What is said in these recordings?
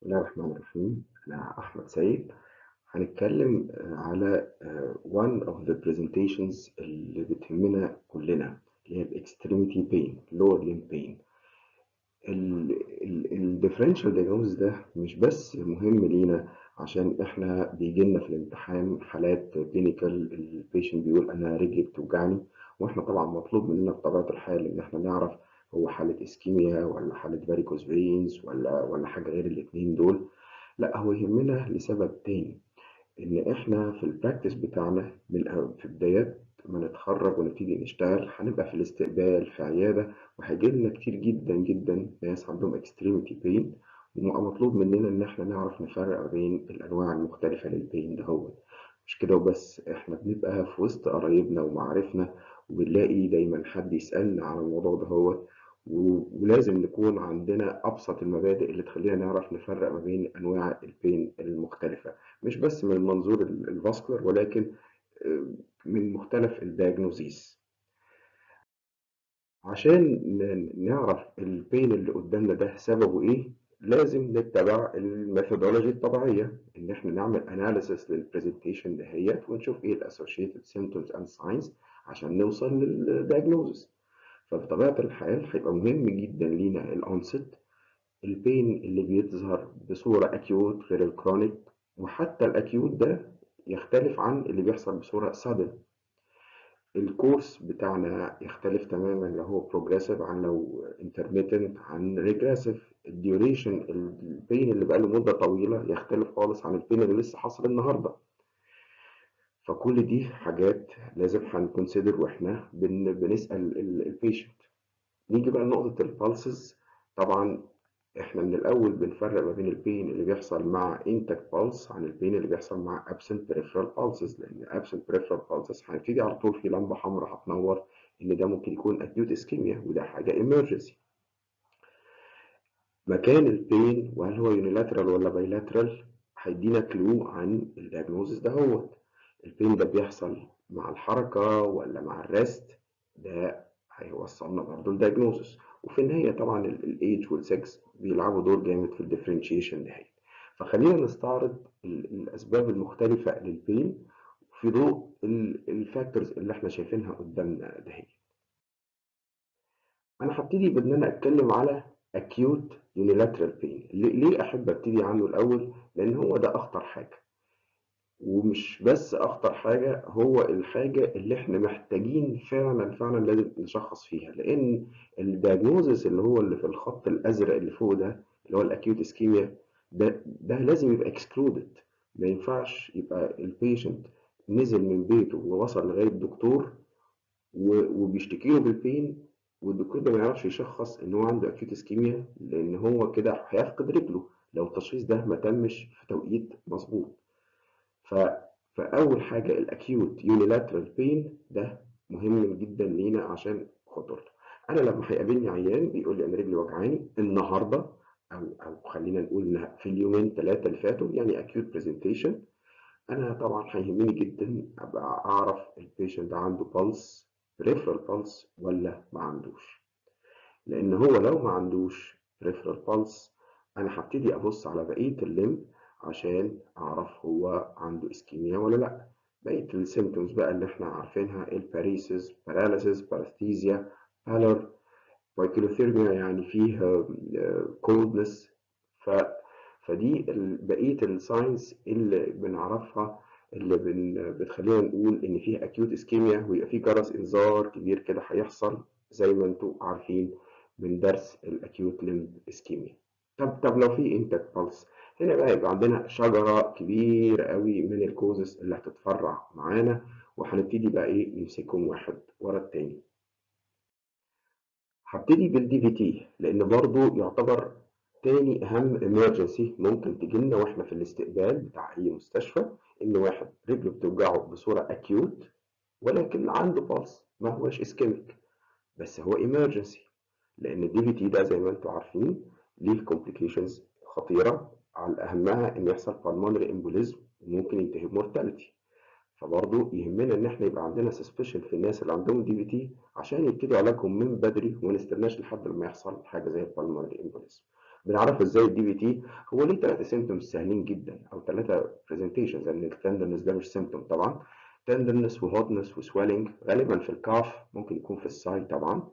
بسم الله الرحمن الرحيم أنا أحمد سيد هنتكلم آه، على آه، one of the presentations اللي بتهمنا كلنا اللي هي ال extremity pain lower limb pain ال differential diagnosis ده مش بس مهم لينا عشان احنا بيجيلنا في الامتحان حالات كلينيكال البيشنت بيقول انا رجلي بتوجعني واحنا طبعا مطلوب مننا بطبيعة الحال ان احنا نعرف هو حالة اسكيميا ولا حالة فاريكوز فينز ولا ولا حاجة غير الاتنين دول لا هو يهمنا لسبب تاني ان احنا في البراكتس بتاعنا من في بدايات ما نتخرج ونبتدي نشتغل هنبقى في الاستقبال في عيادة وهيجي لنا كتير جدا جدا ناس عندهم extremity pain ومطلوب مننا ان احنا نعرف نفرق بين الانواع المختلفة للبين دهوت مش كده وبس احنا بنبقى في وسط قرايبنا ومعارفنا وبنلاقي دايما حد يسألنا عن الموضوع دهوت ولازم نكون عندنا أبسط المبادئ اللي تخلينا نعرف نفرق ما بين أنواع البين المختلفة مش بس من المنظور الفاسكولار ولكن من مختلف الدياجنوزيس عشان نعرف البين اللي قدامنا ده سببه ايه لازم نتبع الميثودولوجي الطبيعية ان احنا نعمل اناليسيس للبرزنتيشن دهيت ونشوف ايه الاسوشيتد سيمبتومز اند ساينز عشان نوصل للدياجنوزس فبطبيعة الحال هيبقى مهم جدا لينا الأونست البين اللي بيظهر بصورة أكيوت غير الكرونيك وحتى الأكيوت ده يختلف عن اللي بيحصل بصورة سادن الكورس بتاعنا يختلف تماما لو هو بروجريسيف عن لو انترميتنت عن ريجريسيف الديوريشن البين اللي بقاله مدة طويلة يختلف خالص عن البين اللي لسه حاصل النهارده فكل دي حاجات لازم هنكونسيدر واحنا بن بنسأل البيشنت نيجي بقى لنقطة البالسز طبعا احنا من الاول بنفرق ما بين البين اللي بيحصل مع انتك بالس عن البين اللي بيحصل مع absent peripheral pulses لان absent peripheral pulses هنبتدي على طول في لمبة حمراء هتنور ان ده ممكن يكون acute ischemia وده حاجة emergency مكان البين وهل هو unilateral ولا bilateral هيدينا كلو عن الدياجنوزس دهوت البين ده بيحصل مع الحركة ولا مع الريست ده هيوصلنا برضه للدياجنوزس وفي النهاية طبعا الايج والسكس بيلعبوا دور جامد في الديفرنشيشن ده فخلينا نستعرض الأسباب المختلفة للبين في ضوء الفاكتورز اللي احنا شايفينها قدامنا ده أنا هبتدي بإن أنا أتكلم على acute unilateral pain ليه أحب أبتدي عنه الأول؟ لأن هو ده أخطر حاجة ومش بس اخطر حاجه هو الحاجه اللي احنا محتاجين فعلا فعلا لازم نشخص فيها لان الدياجنوزس اللي هو اللي في الخط الازرق اللي فوق ده اللي هو الاكيوت اسكيميا ده ده لازم يبقى اكسكلودد ما ينفعش يبقى البيشنت نزل من بيته ووصل لغايه الدكتور وبيشتكي له بالبين والدكتور ده ما يعرفش يشخص ان هو عنده اكيوت اسكيميا لان هو كده هيفقد رجله لو التشخيص ده ما تمش في توقيت مظبوط ف... فأول حاجة الأكيوت يونيلاترال بين ده مهم جدا لينا عشان خطورته أنا لما هيقابلني عيان بيقول لي أنا رجلي وجعاني النهاردة أو أو خلينا نقول إنها في اليومين ثلاثة اللي فاتوا يعني أكيوت برزنتيشن أنا طبعا هيهمني جدا أبقى أعرف البيشنت ده عنده بلس بريفرال بلس ولا ما عندوش لأن هو لو ما عندوش بريفرال بلس أنا هبتدي أبص على بقية الليمب عشان أعرف هو عنده إسكيميا ولا لأ بقية السيمتومز بقى اللي احنا عارفينها الباريسيس باراليسيس باراستيزيا بالر بايكيلوثيرميا يعني فيه كولدنس ف فدي بقية الساينس اللي بنعرفها اللي بن بتخلينا نقول إن فيه أكيوت إسكيميا ويبقى فيه جرس إنذار كبير كده هيحصل زي ما انتوا عارفين من درس الأكيوت ليمب إسكيميا طب طب لو في انتك بالس هنا بقى يبقى عندنا شجرة كبيرة قوي من الكوزس اللي هتتفرع معانا وهنبتدي بقى ايه نمسكهم واحد ورا التاني هبتدي بالدي في تي لان برضو يعتبر تاني اهم امرجنسي ممكن تجيلنا واحنا في الاستقبال بتاع اي مستشفى ان واحد رجله بتوجعه بصورة اكيوت ولكن عنده بالس ما هوش اسكيميك بس هو امرجنسي لان الدي في تي ده زي ما انتم عارفين ليه كومبليكيشنز خطيرة على أهمها إن يحصل pulmonary embolism وممكن ينتهي بمورتاليتي فبرضه يهمنا إن إحنا يبقى عندنا سسبشن في الناس اللي عندهم دي في تي عشان يبتدوا علاجهم من بدري وما نستناش لحد لما يحصل حاجة زي pulmonary embolism بنعرف ازاي الدي بي تي هو ليه ثلاثة سيمتومز سهلين جدا او ثلاثة برزنتيشنز لان التندرنس ده مش سيمتوم طبعا تندرنس وهوتنس وسويلنج غالبا في الكاف ممكن يكون في الساي طبعا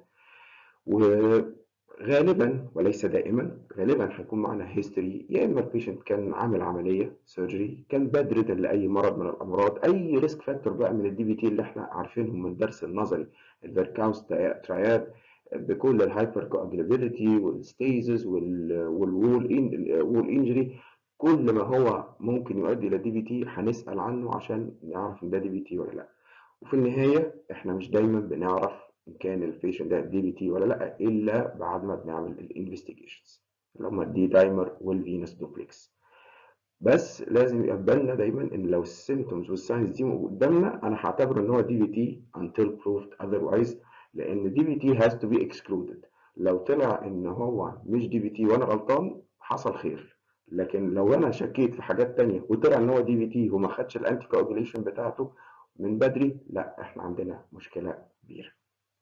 وغالبا وليس دائما غالبا هيكون معنا هيستوري يا اما البيشنت كان عامل عمليه سيرجري كان باد ريدن لاي مرض من الامراض اي ريسك فاكتور بقى من الدي بي تي اللي احنا عارفينهم من الدرس النظري الفيركاوس تراياد بكل الهايبر كواجلابيلتي والستيزز والوول وول انجري كل ما هو ممكن يؤدي الى دي بي تي هنسال عنه عشان نعرف ان ده دي بي تي ولا لا وفي النهايه احنا مش دايما بنعرف ان كان البيشنت ده دي بي تي ولا لا الا بعد ما بنعمل الانفستيجيشنز اللي هم الدي دايمر والفينس دوبلكس بس لازم يبقى في بالنا دايما ان لو السيمتومز والساينز دي قدامنا انا هعتبر ان هو دي بي تي until proved otherwise لان دي بي تي has to be excluded لو طلع ان هو مش دي بي تي وانا غلطان حصل خير لكن لو انا شكيت في حاجات تانية وطلع ان هو دي بي تي وما خدش الانتي كواجوليشن بتاعته من بدري لا احنا عندنا مشكله كبيره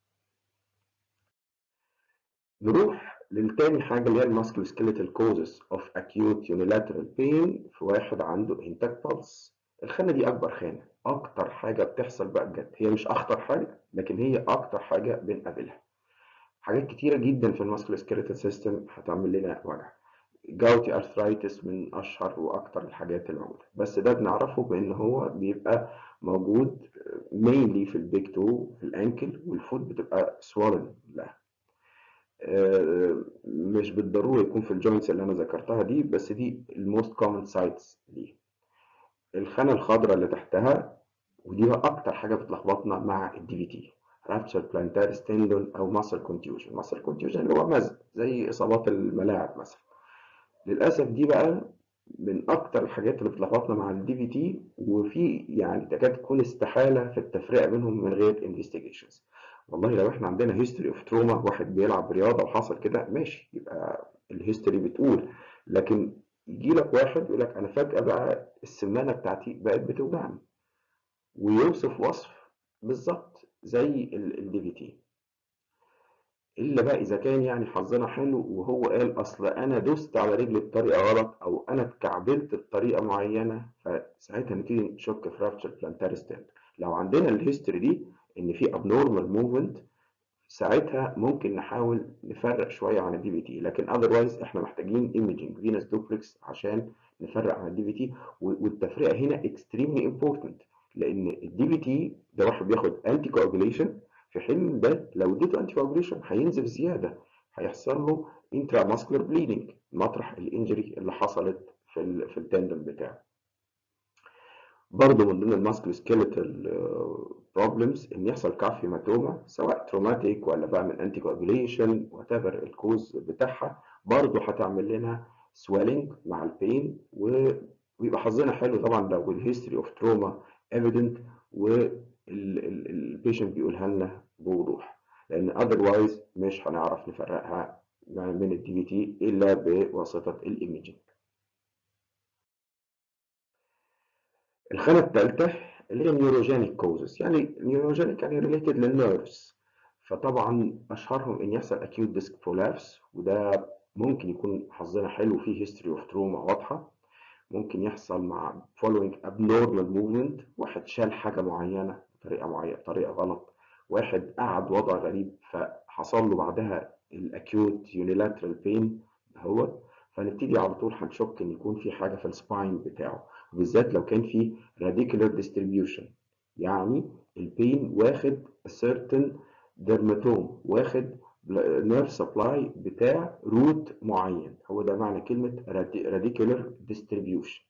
نروح للتاني حاجة اللي هي الماسكلو سكيليتال كوزز اوف اكيوت يونيلاترال بين في واحد عنده انتاك بالس الخانة دي أكبر خانة أكتر حاجة بتحصل بقى بجد هي مش أخطر حاجة لكن هي أكتر حاجة بنقابلها حاجات كتيرة جدا في الماسكلو سكيليتال سيستم هتعمل لنا وجع جاوتي ارثرايتس من أشهر وأكتر الحاجات الموجودة بس ده بنعرفه بإن هو بيبقى موجود mainly في البيك تو في الأنكل والفوت بتبقى swollen لها مش بالضروره يكون في الجوينتس اللي انا ذكرتها دي بس دي الموست كومن سايتس دي الخانه الخضراء اللي تحتها ودي بقى اكتر حاجه بتلخبطنا مع الدي في تي رابتشر بلانتاريس تندون او ماسل كونتيوجن ماسل كونتيوجن اللي هو مزق زي اصابات الملاعب مثلا للاسف دي بقى من اكتر الحاجات اللي بتلخبطنا مع الدي في تي وفي يعني تكاد تكون استحاله في التفرقه بينهم من غير انفستيجيشنز والله لو احنا عندنا هيستوري اوف تروما واحد بيلعب رياضه وحصل كده ماشي يبقى الهيستوري بتقول لكن يجي لك واحد يقول لك انا فجاه بقى السمانه بتاعتي بقت بتوجعني ويوصف وصف بالظبط زي الدي في تي الا بقى اذا كان يعني حظنا حلو وهو قال اصل انا دوست على رجلي بطريقه غلط او انا اتكعبلت بطريقه معينه فساعتها نبتدي نشك في رابتشر بلانتاريس لو عندنا الهيستوري دي ان في abnormal movement ساعتها ممكن نحاول نفرق شويه عن الدي بي تي لكن otherwise احنا محتاجين imaging venous duplex عشان نفرق عن الدي بي تي والتفرقه هنا extremely important لان الدي بي تي ده واحد بياخد انتي كواجوليشن في حين ده لو اديته انتي كواجوليشن هينزف زياده هيحصل له intramuscular bleeding مطرح الانجري اللي حصلت في ال في التندم بتاعه برضه من ضمن الماسكلو سكيلتال بروبلمز ان يحصل كاف هيماتوما سواء تروماتيك ولا بقى من انتي كواجوليشن وات ايفر الكوز بتاعها برضه هتعمل لنا سويلنج مع البين ويبقى حظنا حلو طبعا لو الهيستوري اوف تروما ايفيدنت والبيشنت بيقولها لنا بوضوح لان اذروايز مش هنعرف نفرقها من الدي بي تي الا بواسطه الايميجنج الخانة الثالثة اللي هي نيوروجينيك كوزز يعني نيوروجينيك يعني ريليتد للنيرفز فطبعا اشهرهم ان يحصل اكيوت ديسك برولابس وده ممكن يكون حظنا حلو فيه هيستوري اوف تروما واضحه ممكن يحصل مع following abnormal movement واحد شال حاجه معينه بطريقه معينه بطريقه غلط واحد قعد وضع غريب فحصل له بعدها الاكيوت يونيلاترال بين اهوت فنبتدي على طول هنشك ان يكون في حاجه في السباين بتاعه وبالذات لو كان في radicular distribution يعني البين واخد certain dermatome واخد nerve supply بتاع روت معين هو ده معنى كلمة radicular distribution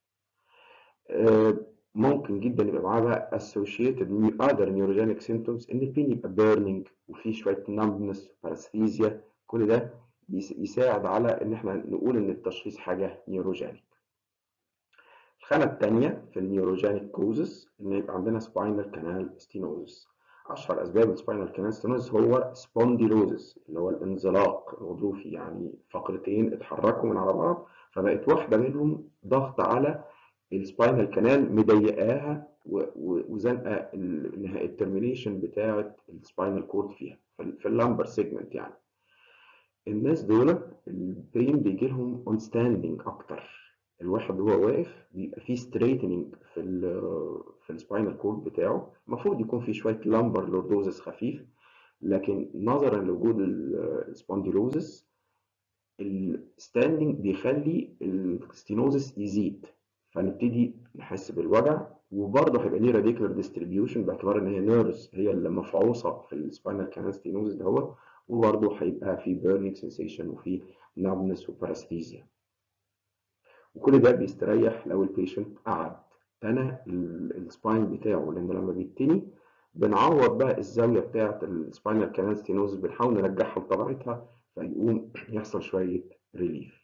ممكن جدا يبقى معاه بقى associated other neurogenic symptoms ان البين يبقى burning وفي شوية numbness paresthesia كل ده يساعد على ان احنا نقول ان التشخيص حاجة نيوروجينيك الخانة الثانية في النيوروجينيك كوزز إن يبقى عندنا سباينال كانال ستينوزس أشهر أسباب السباينال كانال ستينوزس هو سبونديلوزس اللي هو الانزلاق الغضروفي يعني فقرتين اتحركوا من على بعض فبقت واحدة منهم ضغط على السباينال كانال مضيقاها وزنقة الترمينيشن بتاعة السباينال كورد فيها في اللامبر سيجمنت يعني الناس دول البين بيجي لهم اون ستاندنج اكتر الواحد وهو واقف بيبقى فيه ستريتنينج في ال في السباينال كورد بتاعه المفروض يكون فيه شويه لامبر لوردوزس خفيف لكن نظرا لوجود السبونديلوزس الستاندنج بيخلي الستينوزس يزيد فنبتدي نحس بالوجع وبرضه هيبقى ليه راديكولار ديستريبيوشن باعتبار ان هي نيرفز هي اللي مفعوصه في السباينال كانال ستينوزس دهوت وبرضه هيبقى في بيرنينج سensation وفي نابنس وباراستيزيا وكل ده بيستريح لو البيشنت قعد تنى السباين بتاعه لان لما بيتني بنعوض بقى الزاويه بتاعه السباينال كانال ستينوزس بنحاول نرجعها لطبيعتها فيقوم يحصل شويه ريليف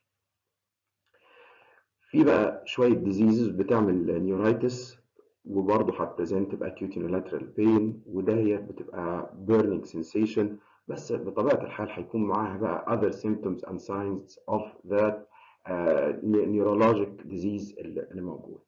في بقى شويه ديزيزز بتعمل نيورايتس وبرضه هتبريزنت باكيوت يونيلاترال بين وده هي بتبقى burning sensation بس بطبيعه الحال هيكون معاها بقى other symptoms and signs of that uh, neurologic disease اللي موجود.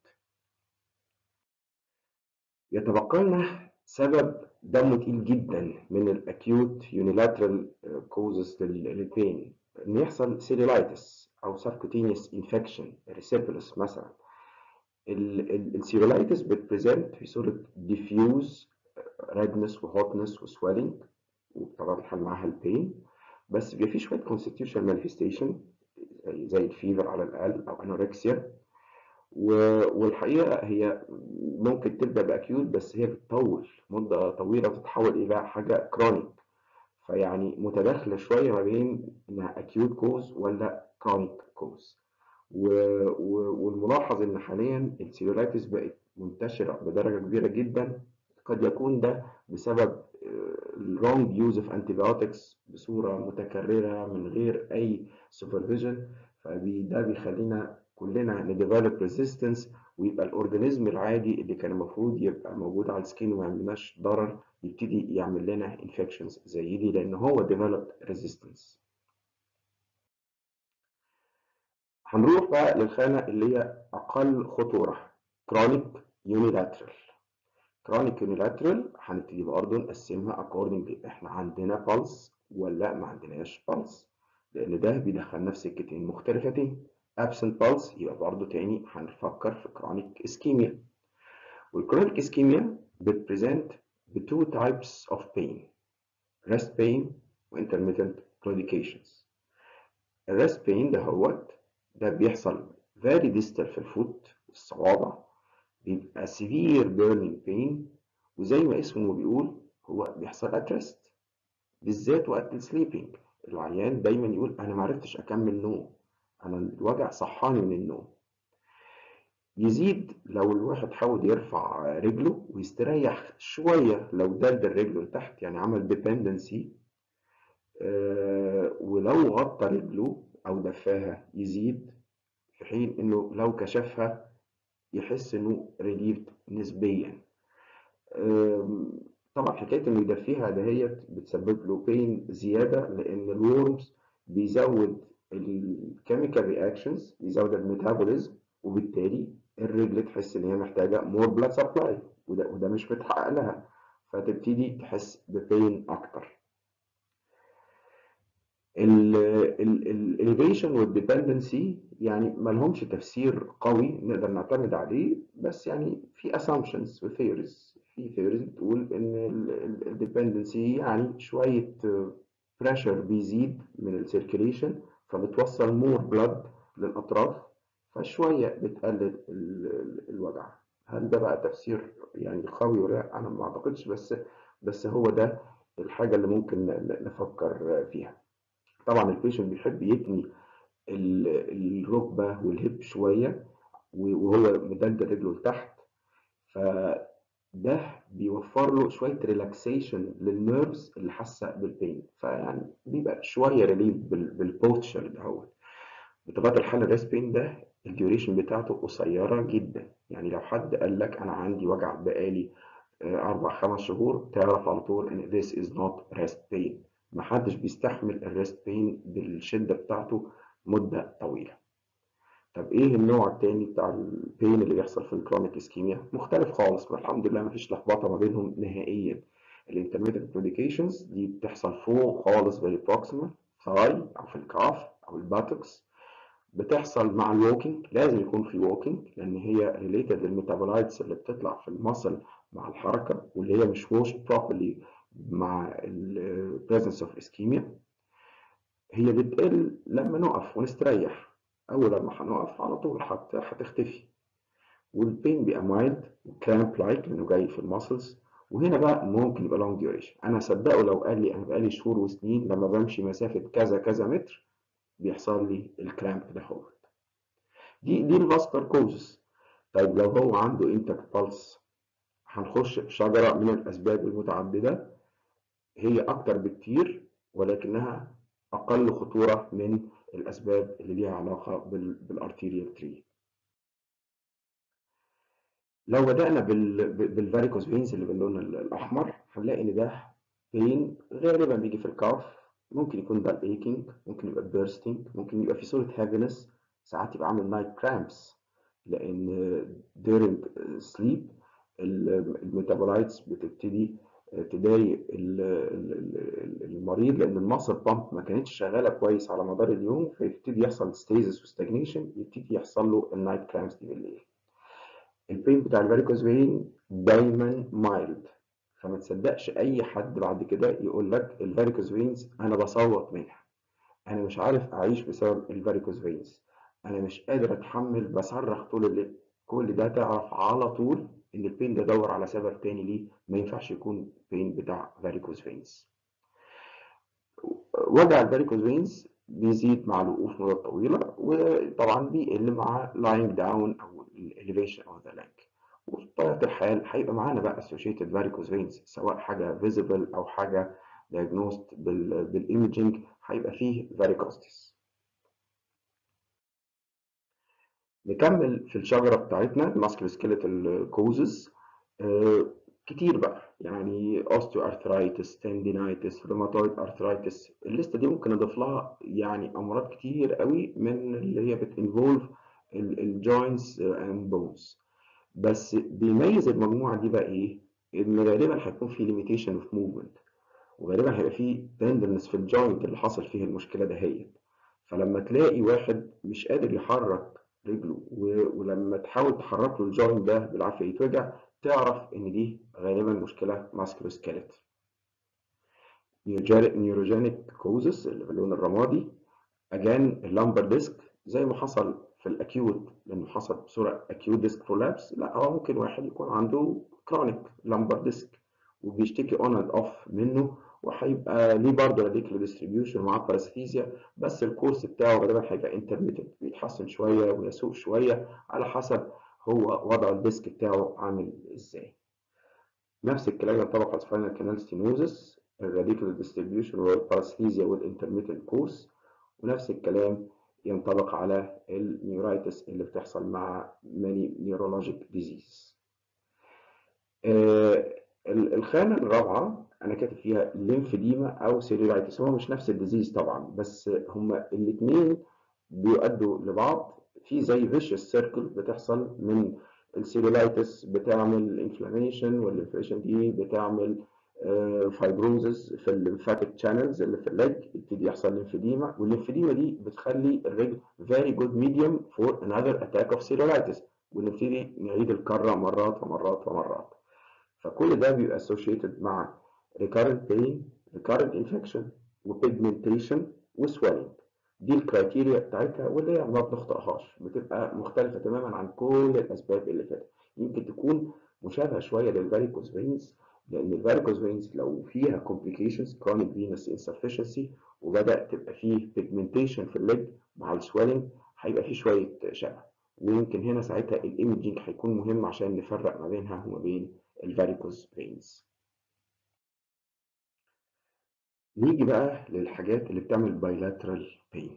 يتبقى لنا سبب دمه تقيل جدا من الاكيوت يونيلاترال كوزز للبين ان يحصل سيلولايتس او سبكوتينيوس انفكشن ريسيبلس مثلا السيلولايتس بتبريزنت في صوره ديفيوز ريدنس وهوتنس وسويلنج وبطبيعه الحال معاها البين بس بيبقى في شويه constitutional manifestation زي الفيفر على الاقل او انوركسيا والحقيقه هي ممكن تبدا باكيوت بس هي بتطول مده طويله وتتحول الى حاجه كرونيك فيعني متداخله شويه ما بين انها اكيوت كوز ولا كرونيك كوز والملاحظ ان حاليا السيلولايتس بقت منتشره بدرجه كبيره جدا قد يكون ده بسبب الرونج يوز اوف انتيبيوتكس بصوره متكرره من غير اي سوبرفيجن فده بيخلينا كلنا نديفلوب ريزيستنس ويبقى الاورجانيزم العادي اللي كان المفروض يبقى موجود على السكين وما يعملناش ضرر يبتدي يعمل لنا انفكشنز زي دي لان هو ديفلوب ريزيستنس هنروح بقى للخانه اللي هي اقل خطوره كرونيك يونيلاترال كرونيك يونيلاترال هنبتدي برضه نقسمها اكوردنج احنا عندنا بالس ولا ما عندناش بالس لان ده بيدخلنا في سكتين مختلفتين absent pulse يبقى برضه تاني هنفكر في chronic ischemia والchronic ischemia بتبريزنت ب two types of pain rest pain و intermittent claudications الريست pain ده هوت ده بيحصل very distal في الفوت الصوابع بيبقى severe burning pain وزي ما اسمه بيقول هو بيحصل at rest بالذات وقت السليبنج العيان دايما يقول انا معرفتش اكمل نوم انا الوجع صحاني من النوم يزيد لو الواحد حاول يرفع رجله ويستريح شوية لو دلدل رجله لتحت يعني عمل ديبندنسي آه ولو غطى رجله أو دفاها يزيد في حين إنه لو كشفها يحس إنه ريليفد نسبيا آه طبعا حكاية إنه يدفيها دهيت بتسبب له بين زيادة لأن الورمز بيزود الكيميكال رياكشنز بيزود الميتابوليزم وبالتالي الرجل تحس ان هي محتاجه مور بلاد سبلاي وده وده مش متحقق لها فتبتدي تحس ببين اكتر الاليفيشن والديبندنسي يعني ما لهمش تفسير قوي نقدر نعتمد عليه بس يعني في assumptions وثيوريز في ثيوريز بتقول ان الديبندنسي يعني شويه بريشر بيزيد من السيركيليشن فبتوصل مور بلاد للاطراف فشويه بتقلل الوجع هل ده بقى تفسير يعني قوي ولا انا ما اعتقدش بس بس هو ده الحاجه اللي ممكن نفكر فيها طبعا البيشنت بيحب يتني الركبه والهب شويه وهو مدلدل رجله لتحت فده بيوفر له شويه ريلاكسيشن للنيرفز اللي حاسه بالبين فيعني بيبقى شويه ريليف بالبوتشر دهوت بطبيعه الحال الريست بين ده الديوريشن بتاعته قصيره جدا يعني لو حد قال لك انا عندي وجع بقالي اربع خمس شهور تعرف على طول ان this is not rest pain محدش بيستحمل الريست بين بالشده بتاعته مده طويله طب ايه النوع التاني بتاع البين اللي بيحصل في الكرونيك اسكيميا مختلف خالص الحمد لله مفيش لخبطه ما بينهم نهائيا الانترميتنت بريديكيشنز دي بتحصل فوق خالص بالبروكسيمال الثاي او في الكاف او الباتوكس بتحصل مع الووكينج لازم يكون في ووكينج لان هي ريليتد للميتابولايتس اللي بتطلع في المصل مع الحركه واللي هي مش ووش بروبرلي مع ال presence of ischemia هي بتقل لما نقف ونستريح اول لما هنقف على طول هت- هتختفي والبين بيبقى مايلد وكرامب لايك لانه جاي في الماسلز وهنا بقى ممكن يبقى لونج ديوريشن انا هصدقه لو قال لي انا بقالي شهور وسنين لما بمشي مسافه كذا كذا متر بيحصل لي الكرامب ده هو دي دي الفاسكر كوزز طيب لو هو عنده انتك بالس هنخش في شجره من الاسباب المتعدده هي اكتر بكتير ولكنها اقل خطوره من الاسباب اللي ليها علاقه بالارتيريال تري لو بدأنا بالفاريكوز فينز اللي باللون الأحمر هنلاقي إن ده بين غالبا بيجي في الكاف ممكن يكون ده الايكينج ممكن يبقى بيرستنج ممكن يبقى في صورة هافينس ساعات يبقى عامل نايت كرامبس لأن during sleep الميتابولايتس بتبتدي تضايق المريض لأن الماسل بامب ما كانتش شغالة كويس على مدار اليوم فيبتدي يحصل ستيزس وستاجنيشن يبتدي يحصل له النايت كرامبس دي بالليل. البين بتاع الفاريكوز فين دايما مايلد فما تصدقش اي حد بعد كده يقول لك الفاريكوز فينز انا بصوت منها انا مش عارف اعيش بسبب الفاريكوز فينز انا مش قادر اتحمل بصرخ طول الليل كل ده تعرف على طول ان البين ده دور على سبب تاني ليه ما ينفعش يكون بين بتاع فاريكوز فينز وجع الفاريكوز فينز بيزيد مع الوقوف مدة طويلة وطبعا بيقل مع lying down أو elevation of the leg وبطبيعة الحال هيبقى معانا بقى associated varicose veins سواء حاجة visible أو حاجة diagnosed بالإيمجينج هيبقى فيه varicosities نكمل في الشجرة بتاعتنا musculoskeletal causes آه كتير بقى يعني osteoarthritis tendinitis rheumatoid arthritis الليستة دي ممكن اضيف لها يعني امراض كتير قوي من اللي هي بتinvolve الجوينتس اند بونز بس بيميز المجموعة دي بقى ايه ان غالبا هيكون في limitation of movement وغالبا هيبقى في tenderness في الجوينت اللي حصل فيه المشكلة دهيت فلما تلاقي واحد مش قادر يحرك رجله ولما تحاول تحرك له الجوينت ده بالعافية يتوجع تعرف ان دي غالبا مشكله ماسكروسكيلت نيوروجينيك كوزس اللي باللون الرمادي اجان اللامبر ديسك زي ما حصل في الاكيوت لانه حصل بصوره اكيوت ديسك برولابس لا هو ممكن واحد يكون عنده كرونيك لامبر ديسك وبيشتكي اون اند اوف منه وهيبقى ليه برضه راديكال ديستريبيوشن مع باراستيزيا بس الكورس بتاعه غالبا هيبقى انترميتنت بيتحسن شويه ويسوء شويه على حسب هو وضع الديسك بتاعه عامل ازاي نفس الكلام ينطبق على السباينال كانال ستينوزس الراديكال ديستريبيوشن والباراستيزيا والانترميتنت كورس ونفس الكلام ينطبق على النيورايتس اللي بتحصل مع ماني نيورولوجيك ديزيز آه الخانة الرابعة أنا كاتب فيها ليمفديما أو سيلولايتس هو مش نفس الديزيز طبعا بس هما الاتنين بيؤدوا لبعض في زي فيشس سيركل بتحصل من السيلولايتس بتعمل انفلاميشن والانفلاميشن دي بتعمل فايبروزز في الليمفاتيك شانلز اللي في الليج يبتدي يحصل ليمفديما والليمفديما دي بتخلي الرجل very good medium for another attack of cellulitis ونبتدي نعيد الكرة مرات ومرات ومرات فكل ده بيبقى associated مع recurrent pain recurrent infection وpigmentation وswelling دي الكرايتيريا بتاعتها واللي هي ما بنخطئهاش بتبقى مختلفة تماما عن كل الأسباب اللي فاتت يمكن تكون مشابهة شوية للفاريكوز فينز لأن الفاريكوز فينز لو فيها complications chronic venous insufficiency وبدأ تبقى فيه pigmentation في الليج مع السويلنج هيبقى فيه شوية شبه ويمكن هنا ساعتها الايمجنج هيكون مهم عشان نفرق ما بينها وما بين الفاريكوز فينز نيجي بقى للحاجات اللي بتعمل bilateral pain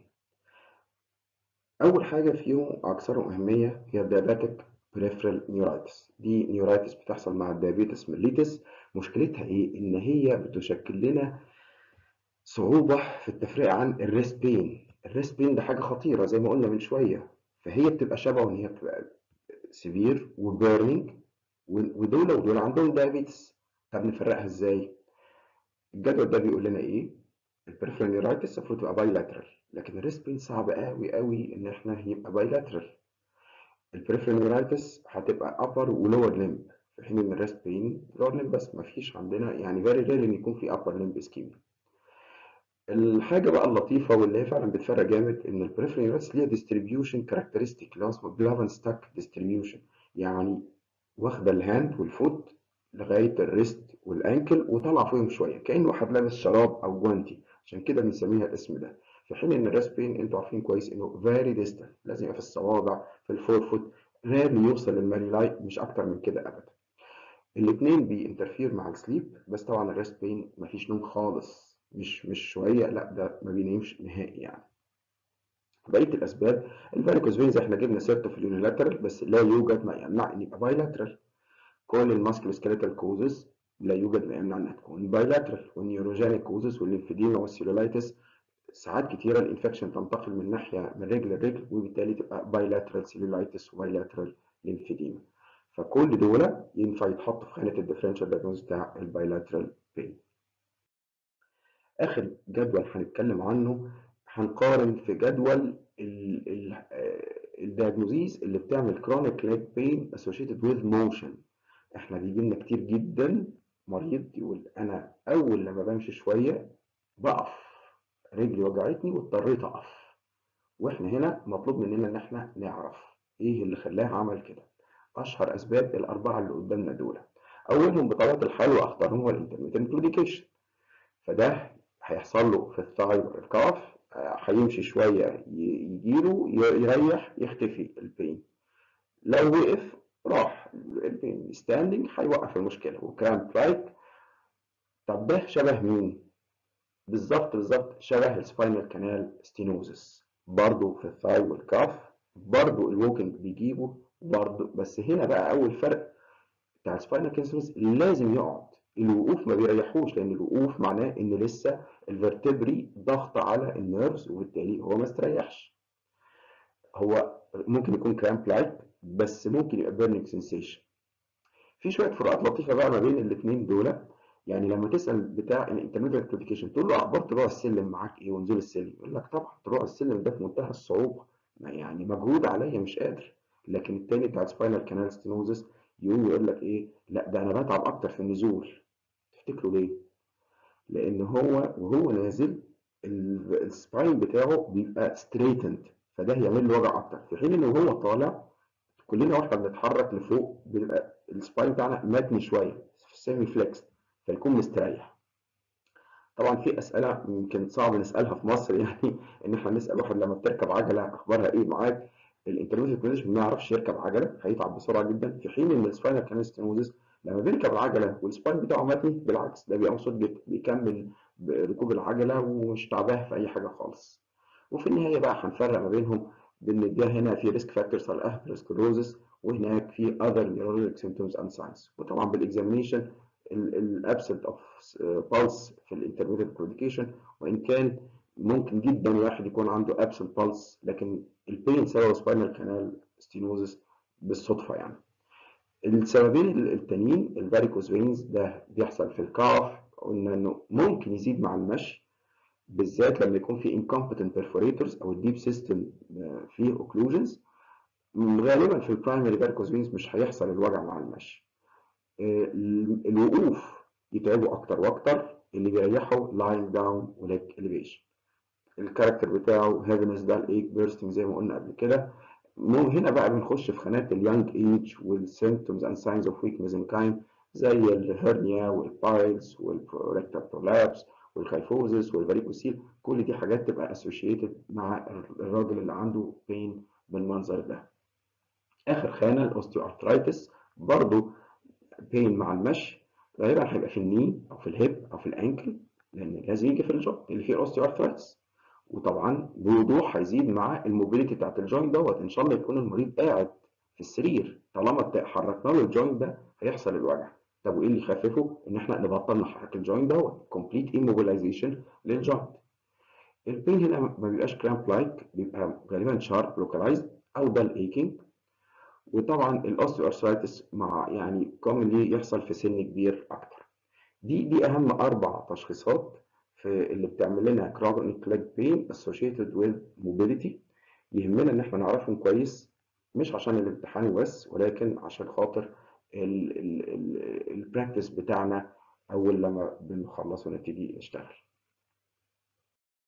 أول حاجة فيهم أكثرهم أهمية هي الديابيتك peripheral neuritis دي نيورايتس بتحصل مع الديابيتس ميليتس مشكلتها إيه؟ إن هي بتشكل لنا صعوبة في التفرقة عن الريست بين الريست بين ده حاجة خطيرة زي ما قلنا من شوية فهي بتبقى شبه إن هي بتبقى سيفير وبيرنينج ودول ودول عندهم دايابيتس طب نفرقها إزاي؟ الجدول ده بيقول لنا ايه البريفرال نيورايتس المفروض تبقى بايلاترال لكن الريست بين صعب قوي قوي ان احنا يبقى بايلاترال البريفرال نيورايتس هتبقى upper ولور ليمب في حين ان الريست بين لور ليمب بس مفيش عندنا يعني فيري رير ان يكون في upper limb ischemia الحاجه بقى اللطيفه واللي هي فعلا بتفرق جامد ان البريفرال نيورايتس ليها ديستريبيوشن كاركترستيك اللي هو اسمه جلافن ستاك ديستريبيوشن يعني واخده الهاند والفوت لغايه الريست والانكل وطالعه فوقهم شويه كانه واحد لابس شراب او جوانتي عشان كده بنسميها الاسم ده في حين ان الريست بين انتوا عارفين كويس انه فيري ديستال لازم يبقى في الصوابع في الفور فوت ريرلي يوصل للمانيلاي مش اكتر من كده ابدا الاثنين بينترفير مع السليب بس طبعا الريست بين مفيش نوم خالص مش مش شويه لا ده ما بينامش نهائي يعني بقيه الاسباب الفاريكوز فينز احنا جبنا سيرته في اليونيلاترال بس لا يوجد ما يمنع ان يبقى بايلاترال كل الماسكلو سكيليتال كوزز لا يوجد ما يمنع انها تكون بايلاترال والنيوروجينيك كوزز والليمفيديما والسيلولايتس ساعات كتيره الانفكشن تنتقل من ناحيه من رجل لرجل وبالتالي تبقى بايلاترال سيلولايتس وبايلاترال ليمفيديما فكل دول ينفع يتحطوا في خانه الديفرنشال دايجنوز بتاع البايلاترال بين اخر جدول هنتكلم عنه هنقارن في جدول الدياجنوزيز اللي بتعمل كرونيك ليج بين اسوشيتد ويز موشن احنا بيجي لنا كتير جدا مريض يقول انا اول لما بمشي شويه بقف رجلي وجعتني واضطريت اقف واحنا هنا مطلوب مننا ان احنا نعرف ايه اللي خلاه عمل كده اشهر اسباب الاربعه اللي قدامنا دول اولهم بطبيعه الحال واخطرهم هو الانترميتنت كلوديكيشن فده هيحصل له في الثاي والكاف هيمشي شويه يجيله يريح يختفي البين لو وقف راح البين ستاندنج هيوقف المشكله وكرامب لايك طب ده شبه مين بالظبط بالظبط شبه السباينال كانال ستينوزس برضه في الثاي والكاف برضه الووكينج بيجيبه برضه بس هنا بقى اول فرق بتاع السباينال كانال لازم يقعد الوقوف ما بيريحوش لان الوقوف معناه ان لسه الفرتبري ضغط على النيرفز وبالتالي هو ما استريحش هو ممكن يكون كرامب لايك بس ممكن يبقى بيرنينج سensation في شويه فروقات لطيفه بقى ما بين الاثنين دول يعني لما تسال بتاع الانترميديت كلوديكيشن تقول له اخبار طلوع السلم معاك ايه ونزول السلم يقول لك طبعا طلوع السلم ده في منتهى الصعوبه يعني مجهود عليا مش قادر لكن التاني بتاع سباينال كانال ستينوزس يقوم يقول لك ايه لا ده انا بتعب اكتر في النزول تفتكروا ليه لان هو وهو نازل السباين بتاعه بيبقى ستريتند فده هيعمل له وجع اكتر في حين ان وهو طالع كلنا واحنا بنتحرك لفوق بيبقى السباين بتاعنا متني شويه سيمي فليكس فيكون مستريح طبعا في اسئله يمكن صعب نسالها في مصر يعني ان احنا نسال واحد لما بتركب عجله اخبارها ايه معاك الانترميديت كونديشن ما يعرفش يركب عجله هيتعب بسرعه جدا في حين ان السباينال كانال ستينوزس لما بيركب العجله والسباين بتاعه متني بالعكس ده بيبقى مبسوط جدا بيكمل ركوب العجله ومش تعبان في اي حاجه خالص وفي النهايه بقى هنفرق ما بينهم بان ده هنا في ريسك فاكتورز على الاثيروسكلروزس وهناك في other neurologic symptoms and signs وطبعا بالاكزامينشن الابسنت اوف بالس في الانترميديت كلوديكيشن وان كان ممكن جدا واحد يكون عنده absent pulse لكن البين سبب سباينال كانال ستينوزس بالصدفه يعني السببين التانيين الفاريكوز فينز ده بيحصل في الكاف قلنا انه ممكن يزيد مع المشي بالذات لما يكون في incompetent perforators او الديب سيستم فيه occlusions غالبا في البرايمري فاريكوز فينز مش هيحصل الوجع مع المشي الوقوف يتعبوا اكتر واكتر اللي بيريحوا lying down وليج elevation الكاركتر بتاعه heaviness dull ache bursting زي ما قلنا قبل كده هنا بقى بنخش في خانات اليانج ايج والسيمتومز اند ساينز اوف ويك ميزنكايم زي الهرنيا والبايلز والريكتال برولابس والخيفوزس والفاريكوسيل كل دي حاجات تبقى اسوشيتد مع الراجل اللي عنده بين بالمنظر ده اخر خانه الاوستيو ارثرايتس برضو بين مع المشي غالبا هيبقى في الني او في الهيب او في الانكل لان لازم يجي في الجوينت اللي فيه الاوستيو ارثرايتس وطبعا بوضوح هيزيد مع الموبيليتي بتاعت الجوينت دوت ان شاء الله يكون المريض قاعد في السرير طالما حركنا له الجوينت ده هيحصل الوجع طب وايه اللي يخففه ان احنا نبطل نحرك الجوينت دوت كومبليت ايموبيلايزيشن للجوينت البين هنا ما بيبقاش كرامب لايك بيبقى غالبا شارب لوكالايزد او دال ايكينج وطبعا الاوستيو ارثرايتس مع يعني كومنلي يحصل في سن كبير اكتر دي دي اهم اربع تشخيصات في اللي بتعمل لنا chronic leg pain associated with mobility يهمنا ان احنا نعرفهم كويس مش عشان الامتحان وبس ولكن عشان خاطر البراكتس بتاعنا اول لما بنخلص ونبتدي نشتغل